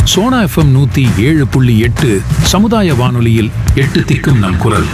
Sona FM நூத்தி ஏழு புள்ளி எட்டு சமுதாய வானொலியில் எட்டு திக்கும் நம் குரல்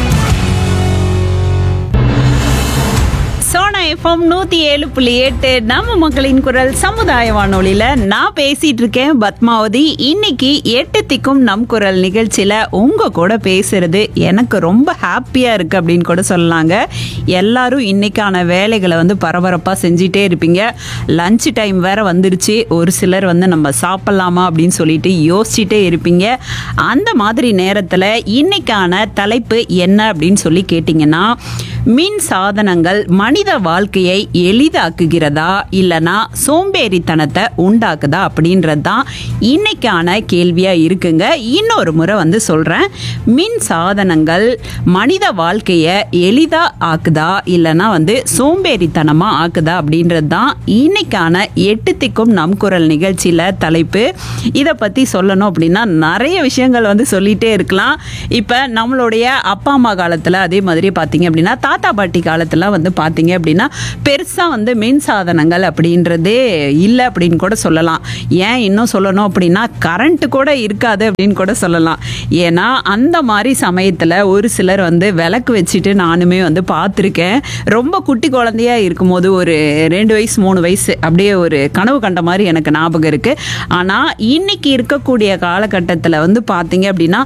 சோனா எஃப்எம் நூத்தி ஏழு புள்ளி எட்டு நம்ம மக்களின் குரல் சமுதாய வானொலியில நான் பேசிட்டு இருக்கேன் பத்மாவதி இன்னைக்கு எட்டு திக்கும் நம் குரல் நிகழ்ச்சியில உங்க கூட பேசுறது எனக்கு ரொம்ப ஹாப்பியா இருக்கு அப்படின்னு கூட சொல்லலாங்க எல்லாரும் இன்னைக்கான வேலைகளை வந்து பரபரப்பா செஞ்சிட்டே இருப்பீங்க லஞ்ச் டைம் வேற வந்துருச்சு ஒரு சிலர் வந்து நம்ம சாப்பிடலாமா அப்படின்னு சொல்லிட்டு யோசிச்சுட்டே இருப்பீங்க அந்த மாதிரி நேரத்துல இன்னைக்கான தலைப்பு என்ன அப்படின்னு சொல்லி கேட்டிங்கன்னா மின் சாதனங்கள் மனித வாழ்க்கையை எளிதாக்குகிறதா இல்லனா சோம்பேறித்தனத்தை உண்டாக்குதா அப்படின்றது தான் இன்னைக்கான கேள்வியா இருக்குங்க இன்னொரு முறை வந்து சொல்றேன் மின் சாதனங்கள் மனித வாழ்க்கையை எளிதா ஆக்குதா இல்லனா வந்து சோம்பேறித்தனமா ஆக்குதா அப்படின்றது தான் இன்னைக்கான எட்டு திக்கும் நம் குரல் நிகழ்ச்சியில தலைப்பு இதை பத்தி சொல்லணும் அப்படின்னா நிறைய விஷயங்கள் வந்து சொல்லிட்டே இருக்கலாம் இப்போ நம்மளுடைய அப்பா அம்மா காலத்தில் அதே மாதிரி பார்த்தீங்க அப்படின்னா தாத்தா பாட்டி காலத்தில் வந்து பார்த்தீங்க அப்படின்னா பெருசாக வந்து மின் சாதனங்கள் அப்படின்றதே இல்லை அப்படின்னு கூட சொல்லலாம் ஏன் இன்னும் சொல்லணும் அப்படின்னா கரண்ட் கூட இருக்காது அப்படின்னு கூட சொல்லலாம் ஏன்னா அந்த மாதிரி சமயத்தில் ஒரு சிலர் வந்து விளக்கு வச்சுட்டு நானுமே வந்து பார்த்துருக்கேன் ரொம்ப குட்டி குழந்தையா இருக்கும்போது ஒரு ரெண்டு வயசு மூணு வயசு அப்படியே ஒரு கனவு கண்ட மாதிரி எனக்கு ஞாபகம் இருக்குது ஆனால் இன்னைக்கு இருக்கக்கூடிய காலகட்டத்தில் வந்து பார்த்தீங்க அப்படின்னா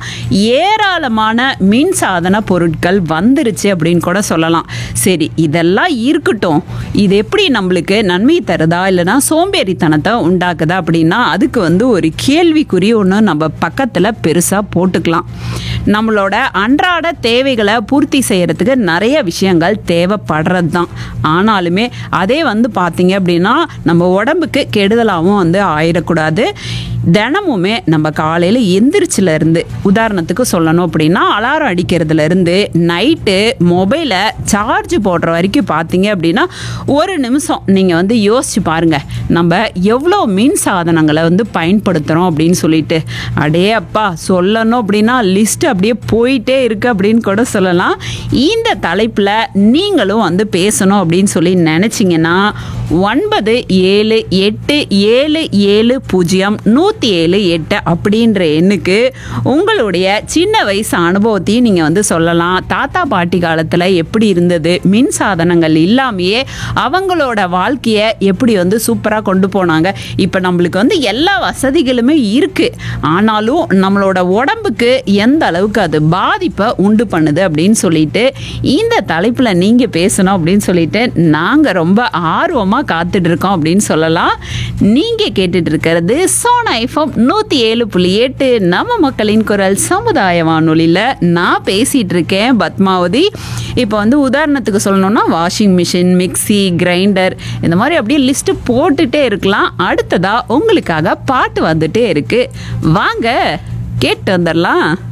ஏராளமான மின் சாதன பொருட்கள் வந்துருச்சு அப்படின்னு கூட சொல்லலாம் சரி இதெல்லாம் இருக்கட்டும் இது எப்படி நம்மளுக்கு நன்மை தருதா இல்லைன்னா சோம்பேறித்தனத்தை உண்டாக்குதா அப்படின்னா அதுக்கு வந்து ஒரு கேள்விக்குறி ஒன்று நம்ம பக்கத்தில் பெருசாக போட்டுக்கலாம் நம்மளோட அன்றாட தேவைகளை பூர்த்தி செய்யறதுக்கு நிறைய விஷயங்கள் தேவைப்படுறது தான் ஆனாலுமே அதே வந்து பார்த்தீங்க அப்படின்னா நம்ம உடம்புக்கு கெடுதலாகவும் வந்து ஆயிடக்கூடாது தினமுமே நம்ம காலையில் எந்திரிச்சில இருந்து உதாரணத்துக்கு சொல்லணும் அப்படின்னா அலாரம் அடிக்கிறதுல இருந்து நைட்டு மொபைலை சார்ஜ் போடுற வரைக்கும் பார்த்தீங்க அப்படின்னா ஒரு நிமிஷம் நீங்கள் வந்து யோசிச்சு பாருங்க நம்ம எவ்வளோ மின் சாதனங்களை வந்து பயன்படுத்துகிறோம் அப்படின்னு சொல்லிட்டு அடே அப்பா சொல்லணும் அப்படின்னா லிஸ்ட் அப்படியே போயிட்டே இருக்கு அப்படின்னு கூட சொல்லலாம் இந்த தலைப்பில் நீங்களும் வந்து பேசணும் அப்படின்னு சொல்லி நினச்சிங்கன்னா ஒன்பது ஏழு எட்டு ஏழு ஏழு பூஜ்ஜியம் நூற்றி ஏழு எட்டு அப்படின்ற எண்ணுக்கு உங்களுடைய சின்ன வயசு அனுபவத்தையும் நீங்கள் வந்து சொல்லலாம் தாத்தா பாட்டி காலத்தில் எப்படி இருந்தது மின் சாதனங்கள் இல்லாமையே அவங்களோட வாழ்க்கையை எப்படி வந்து சூப்பராக கொண்டு போனாங்க இப்போ நம்மளுக்கு வந்து எல்லா வசதிகளுமே இருக்குது ஆனாலும் நம்மளோட உடம்புக்கு எந்த அளவுக்கு அது பாதிப்பை உண்டு பண்ணுது அப்படின்னு சொல்லிட்டு இந்த தலைப்பில் நீங்கள் பேசணும் அப்படின்னு சொல்லிட்டு நாங்கள் ரொம்ப ஆர்வமாக காத்துட்டு இருக்கோம் அப்படின்னு சொல்லலாம் நீங்கள் கேட்டுட்டு இருக்கிறது சோனா எஃப்எம் நூற்றி ஏழு புள்ளி எட்டு நம்ம மக்களின் குரல் சமுதாய வானொலியில் நான் பேசிகிட்டு இருக்கேன் பத்மாவதி இப்போ வந்து உதாரணத்துக்கு சொல்லணும்னா வாஷிங் மிஷின் மிக்ஸி கிரைண்டர் இந்த மாதிரி அப்படியே லிஸ்ட்டு போட்டுட்டே இருக்கலாம் அடுத்ததாக உங்களுக்காக பாட்டு வந்துட்டே இருக்கு வாங்க கேட்டு வந்துடலாம்